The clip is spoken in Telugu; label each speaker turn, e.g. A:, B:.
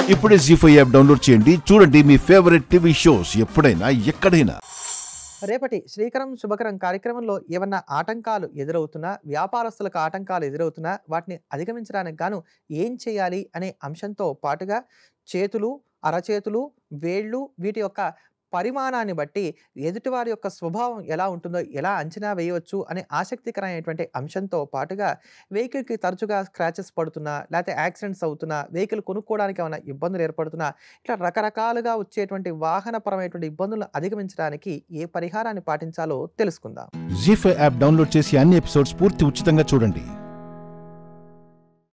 A: ఇప్పుడే జీ ఫైవ్ యాప్ డౌన్లోడ్ చేయండి చూడండి మీ ఫేవరెట్ టీవీ షోస్ ఎప్పుడైనా ఎక్కడైనా
B: రేపటి శ్రీకరం శుభకరం కార్యక్రమంలో ఏమన్నా ఆటంకాలు ఎదురవుతున్నా వ్యాపారస్తులకు ఆటంకాలు ఎదురవుతున్నా వాటిని అధిగమించడానికి గాను ఏం చేయాలి అనే అంశంతో పాటుగా చేతులు అరచేతులు వేళ్ళు వీటి యొక్క పరిమాణాన్ని బట్టి ఎదుటివారి యొక్క స్వభావం ఎలా ఉంటుందో ఎలా అంచనా వేయవచ్చు అనే ఆసక్తికరమైనటువంటి అంశంతో పాటుగా వెహికల్కి తరచుగా స్క్రాచెస్ పడుతున్నా లేకపోతే యాక్సిడెంట్స్ అవుతున్నా వెహికల్ కొనుక్కోవడానికి ఏమైనా ఇబ్బందులు ఏర్పడుతున్నా ఇట్లా రకరకాలుగా వచ్చేటువంటి వాహనపరమైనటువంటి ఇబ్బందులను అధిగమించడానికి ఏ పరిహారాన్ని పాటించాలో తెలుసుకుందాం
A: జీ ఫైవ్ యాప్ డౌన్లోడ్ చేసి అన్ని ఎపిసోడ్స్ పూర్తి ఉచితంగా చూడండి